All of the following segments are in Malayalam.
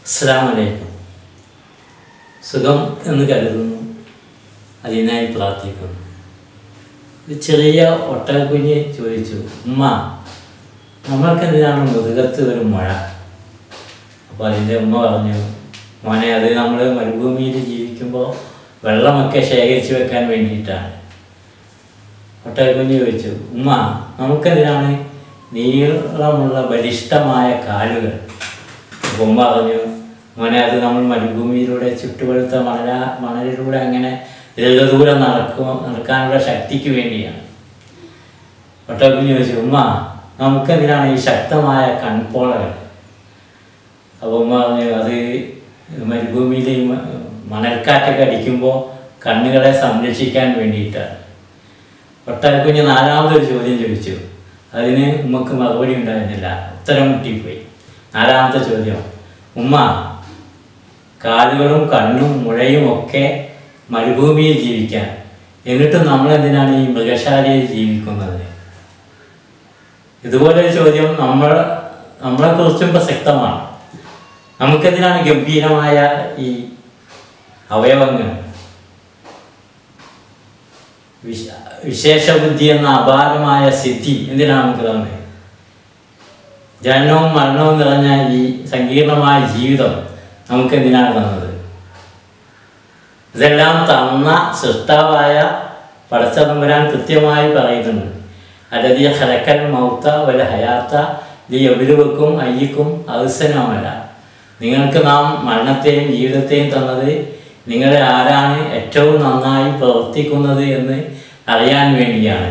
അസ്സലാമലൈക്കും സുഖം എന്ന് കരുതുന്നു അതിനായി പ്രാർത്ഥിക്കുന്നു ഒരു ചെറിയ ഒട്ടകക്കുഞ്ഞ് ചോദിച്ചു ഉമ്മ നമ്മൾക്കെന്തിനാണ് മുതുകത്ത് ഒരു മഴ അപ്പോൾ അതിൻ്റെ ഉമ്മ പറഞ്ഞു മോനെ അത് നമ്മൾ മരുഭൂമിയിൽ ജീവിക്കുമ്പോൾ വെള്ളമൊക്കെ ശേഖരിച്ച് വെക്കാൻ വേണ്ടിയിട്ടാണ് ഒട്ടകക്കുഞ്ഞ് ചോദിച്ചു ഉമ്മ നമുക്കെന്തിനാണ് നീളമുള്ള ബലിഷ്ഠമായ കാലുകൾ അപ്പോൾ ഉമ്മ പറഞ്ഞു മോനെ അത് നമ്മൾ മരുഭൂമിയിലൂടെ ചുട്ടുപഴുത്ത മണല മണലിലൂടെ അങ്ങനെ ദീർഘദൂരം നടക്കും നടക്കാനുള്ള ശക്തിക്ക് വേണ്ടിയാണ് ഒട്ടകക്കുഞ്ഞ് ചോദിച്ചു ഉമ്മ നമുക്കെന്തിനാണ് ഈ ശക്തമായ കൺപോളകൾ അപ്പോൾ ഉമ്മ പറഞ്ഞു അത് മരുഭൂമിയിൽ ഈ മ- മണൽക്കാറ്റൊക്കെ അടിക്കുമ്പോൾ കണ്ണുകളെ സംരക്ഷിക്കാൻ വേണ്ടിയിട്ടാണ് ഒട്ടകക്കുഞ്ഞ് നാലാമതൊരു ചോദ്യം ചോദിച്ചു അതിന് ഉമ്മക്ക് മറുപടി ഉണ്ടായിരുന്നില്ല ഉത്തരം മുട്ടിപ്പോയി നാലാമത്തെ ചോദ്യം ഉമ്മ കാലുകളും കണ്ണും മുഴയും ഒക്കെ മരുഭൂമിയിൽ ജീവിക്കാൻ എന്നിട്ടും നമ്മളെന്തിനാണ് ഈ മൃഗശാലയിൽ ജീവിക്കുന്നത് ഇതുപോലൊരു ചോദ്യം നമ്മൾ നമ്മളെക്കുറിച്ചും പ്രസക്തമാണ് നമുക്കെന്തിനാണ് ഗംഭീരമായ ഈ അവയവങ്ങൾ വിശ വിശേഷബുദ്ധി എന്ന അപാരമായ സിദ്ധി എന്തിനാണ് നമുക്ക് തന്നെ ജനനവും മരണവും നിറഞ്ഞ ഈ സങ്കീർണമായ ജീവിതം നമുക്ക് എന്തിനാണ് തന്നത് ഇതെല്ലാം തന്ന സൃഷ്ടാവായ പടച്ചതമ്പുരാൻ കൃത്യമായി പറയുന്നുണ്ട് അലതിയ ഹലക്കൽ മൗത്ത വല ഹയാത്ത ലി എവിലുവെക്കും അയ്യക്കും അവസനമല്ല നിങ്ങൾക്ക് നാം മരണത്തെയും ജീവിതത്തെയും തന്നത് നിങ്ങളെ ആരാണ് ഏറ്റവും നന്നായി പ്രവർത്തിക്കുന്നത് എന്ന് അറിയാൻ വേണ്ടിയാണ്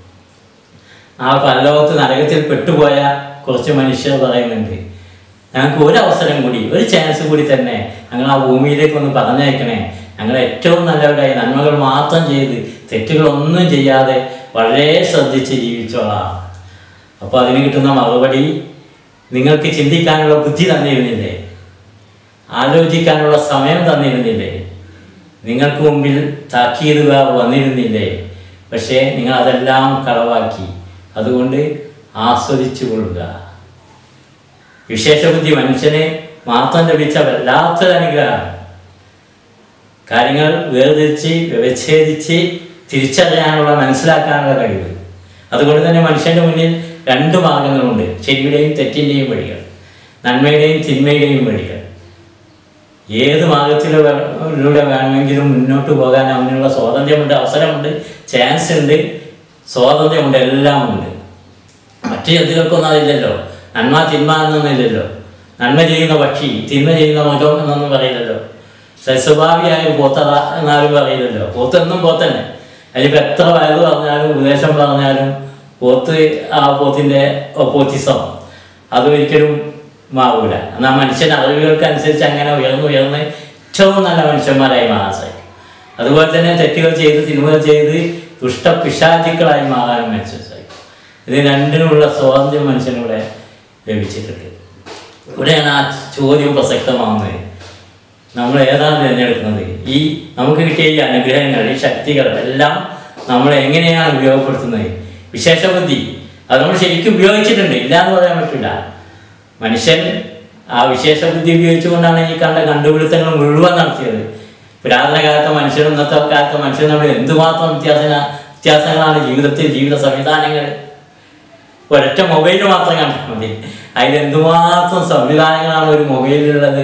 ആ പരലോകത്ത് നരകത്തിൽ പെട്ടുപോയ കുറച്ച് മനുഷ്യർ പറയുന്നുണ്ട് ഞങ്ങൾക്ക് ഒരു അവസരം കൂടി ഒരു ചാൻസ് കൂടി തന്നെ ഞങ്ങൾ ആ ഭൂമിയിലേക്ക് ഒന്ന് പറഞ്ഞയക്കണേ ഞങ്ങൾ ഏറ്റവും നല്ലവരായി നന്മകൾ മാത്രം ചെയ്ത് തെറ്റുകളൊന്നും ചെയ്യാതെ വളരെ ശ്രദ്ധിച്ച് ജീവിച്ചോളാം അപ്പോൾ അതിന് കിട്ടുന്ന മറുപടി നിങ്ങൾക്ക് ചിന്തിക്കാനുള്ള ബുദ്ധി തന്നിരുന്നില്ലേ ആലോചിക്കാനുള്ള സമയം തന്നിരുന്നില്ലേ നിങ്ങൾക്ക് മുമ്പിൽ താക്കീതുകാർ വന്നിരുന്നില്ലേ പക്ഷേ നിങ്ങൾ അതെല്ലാം കളവാക്കി അതുകൊണ്ട് ആസ്വദിച്ചു കൊള്ളുക വിശേഷബുദ്ധി മനുഷ്യന് മാത്രം ലഭിച്ച വല്ലാത്തൊരു അനുഗ്രഹമാണ് കാര്യങ്ങൾ വേർതിരിച്ച് വ്യവച്ഛേദിച്ച് തിരിച്ചറിയാനുള്ള മനസ്സിലാക്കാനുള്ള കഴിവ് അതുകൊണ്ട് തന്നെ മനുഷ്യൻ്റെ മുന്നിൽ രണ്ട് മാർഗങ്ങളുണ്ട് ശരിയുടെയും തെറ്റിൻ്റെയും വഴികൾ നന്മയുടെയും തിന്മയുടെയും വഴികൾ ഏത് മാർഗത്തിലൂടെ വേണമെങ്കിലും മുന്നോട്ട് പോകാൻ അവനുള്ള സ്വാതന്ത്ര്യമുണ്ട് അവസരമുണ്ട് ചാൻസ് ഉണ്ട് സ്വാതന്ത്ര്യമുണ്ട് എല്ലാം ഉണ്ട് മറ്റു ജന്തുക്കൾക്കൊന്നും അതില്ലല്ലോ നന്മ തിന്മ എന്നൊന്നുമില്ലല്ലോ നന്മ ചെയ്യുന്ന പക്ഷി തിന്മ ചെയ്യുന്ന മൃഗം എന്നൊന്നും പറയില്ലല്ലോ സസ്വഭാവിയായ പോത്തറ എന്നാലും പറയില്ലല്ലോ പോത്ത് എന്നും പോത്തന്നെ അതിലിപ്പോൾ എത്ര വയറ് പറഞ്ഞാലും ഉപദേശം പറഞ്ഞാലും പോത്ത് ആ പോത്തിൻ്റെ പോത്തിസം അത് ഒരിക്കലും മാറൂല എന്നാൽ മനുഷ്യൻ അറിവുകൾക്കനുസരിച്ച് അങ്ങനെ ഉയർന്നു ഉയർന്ന് ഏറ്റവും നല്ല മനുഷ്യന്മാരായി മാറാൻ സാധിക്കും അതുപോലെ തന്നെ തെറ്റുകൾ ചെയ്ത് തിന്മകൾ ചെയ്ത് ദുഷ്ടപിശാചുക്കളായി മാറാൻ മനുഷ്യൻ സാധിക്കും ഇത് രണ്ടിനുമുള്ള സ്വാതന്ത്ര്യം മനുഷ്യനിവിടെ ലഭിച്ചിട്ടുണ്ട് ഇവിടെയാണ് ആ ചോദ്യം പ്രസക്തമാവുന്നത് നമ്മൾ ഏതാണ് തിരഞ്ഞെടുക്കുന്നത് ഈ നമുക്ക് കിട്ടിയ ഈ അനുഗ്രഹങ്ങൾ ഈ ശക്തികൾ എല്ലാം നമ്മൾ എങ്ങനെയാണ് ഉപയോഗപ്പെടുത്തുന്നത് വിശേഷ ബുദ്ധി അത് നമ്മൾ ശരിക്കും ഉപയോഗിച്ചിട്ടുണ്ട് ഇല്ല എന്ന് പറയാൻ പറ്റില്ല മനുഷ്യൻ ആ വിശേഷ ബുദ്ധി ഉപയോഗിച്ചുകൊണ്ടാണ് ഈ കണ്ട കണ്ടുപിടുത്തങ്ങൾ മുഴുവൻ നടത്തിയത് പുരാതന കാലത്തെ മനുഷ്യനും ഇന്നത്തെ കാലത്തെ മനുഷ്യനും തമ്മിൽ എന്തുമാത്രം വ്യത്യാസ വ്യത്യാസങ്ങളാണ് ജീവിതത്തിൽ ജീവിത സംവിധാനങ്ങൾ ഒരൊറ്റ മൊബൈൽ മാത്രം കണ്ടാൽ മതി അതിൽ എന്തുമാത്രം സംവിധാനങ്ങളാണ് ഒരു മൊബൈലിലുള്ളത്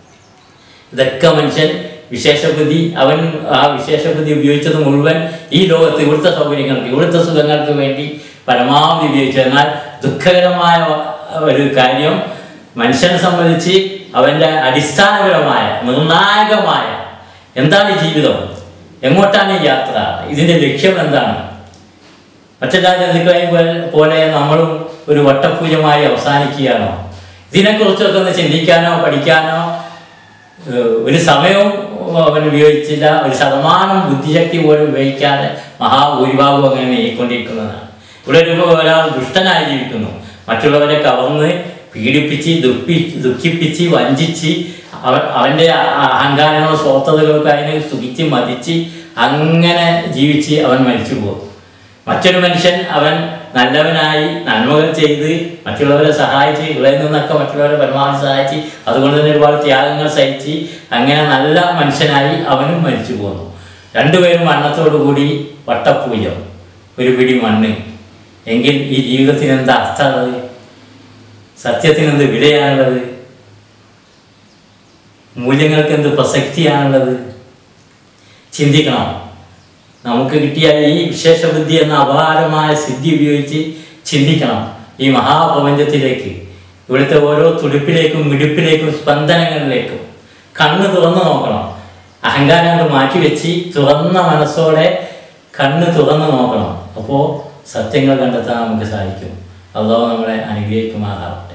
ഇതൊക്കെ മനുഷ്യൻ വിശേഷബുദ്ധി അവൻ ആ വിശേഷബുദ്ധി ഉപയോഗിച്ചത് മുഴുവൻ ഈ ലോകത്ത് ഇവിടുത്തെ സൗകര്യങ്ങൾക്ക് ഇവിടുത്തെ സുഖങ്ങൾക്ക് വേണ്ടി പരമാവധി ഉപയോഗിച്ചു എന്നാൽ ദുഃഖകരമായ ഒരു കാര്യം മനുഷ്യനെ സംബന്ധിച്ച് അവൻ്റെ അടിസ്ഥാനപരമായ നിർണായകമായ എന്താണ് ഈ ജീവിതം എങ്ങോട്ടാണ് ഈ യാത്ര ഇതിൻ്റെ ലക്ഷ്യം എന്താണ് മറ്റെല്ലാ ജന്തുക്കളെ പോലെ- പോലെ നമ്മളും ഒരു വട്ടപൂജമായി അവസാനിക്കുകയാണോ ഇതിനെക്കുറിച്ചൊക്കെ ഒന്ന് ചിന്തിക്കാനോ പഠിക്കാനോ ഏഹ് ഒരു സമയവും അവൻ ഉപയോഗിച്ചില്ല ഒരു ശതമാനം ബുദ്ധിശക്തി പോലും ഉപയോഗിക്കാതെ മഹാഭൂരിഭാഗവും അങ്ങനെ നീങ്ങിക്കൊണ്ടിരിക്കുന്നതാണ് ഇവിടെ ഒരു ഒരാൾ ദുഷ്ടനായി ജീവിക്കുന്നു മറ്റുള്ളവരെ കവർന്ന് പീഡിപ്പിച്ച് ദുഃഖി ദുഃഖിപ്പിച്ച് വഞ്ചിച്ച് അവ അവൻ്റെ അഹങ്കാരങ്ങളും സ്വാർത്ഥതകളൊക്കെ അതിനെ സുഖിച്ച് മതിച്ച് അങ്ങനെ ജീവിച്ച് അവൻ മരിച്ചു പോകും മറ്റൊരു മനുഷ്യൻ അവൻ നല്ലവനായി നന്മകൾ ചെയ്ത് മറ്റുള്ളവരെ സഹായിച്ച് ഇവരിൽ നിന്നൊക്കെ മറ്റുള്ളവരെ പരമാവധി സഹായിച്ച് അതുകൊണ്ട് തന്നെ ഒരുപാട് ത്യാഗങ്ങൾ സഹിച്ച് അങ്ങനെ നല്ല മനുഷ്യനായി അവനും മരിച്ചു പോന്നു രണ്ടുപേരും മരണത്തോടു കൂടി വട്ടപ്പൂജം ഒരു പിടി മണ്ണ് എങ്കിൽ ഈ ജീവിതത്തിന് എന്താ അർത്ഥമുള്ളത് സത്യത്തിന് എന്ത് വിലയാണുള്ളത് മൂല്യങ്ങൾക്ക് എന്ത് പ്രസക്തിയാണുള്ളത് ചിന്തിക്കണം നമുക്ക് കിട്ടിയ ഈ വിശേഷ ബുദ്ധി എന്ന അപാരമായ സിദ്ധി ഉപയോഗിച്ച് ചിന്തിക്കണം ഈ മഹാപ്രപഞ്ചത്തിലേക്ക് ഇവിടുത്തെ ഓരോ തുടിപ്പിലേക്കും മിടിപ്പിലേക്കും സ്പന്ദനങ്ങളിലേക്കും കണ്ണ് തുറന്നു നോക്കണം അഹങ്കാരം കൊണ്ട് മാറ്റി വെച്ച് തുറന്ന മനസ്സോടെ കണ്ണ് തുറന്നു നോക്കണം അപ്പോൾ സത്യങ്ങൾ കണ്ടെത്താൻ നമുക്ക് സാധിക്കും അതോ നമ്മളെ അനുഗ്രഹിക്കുമാറാവട്ടെ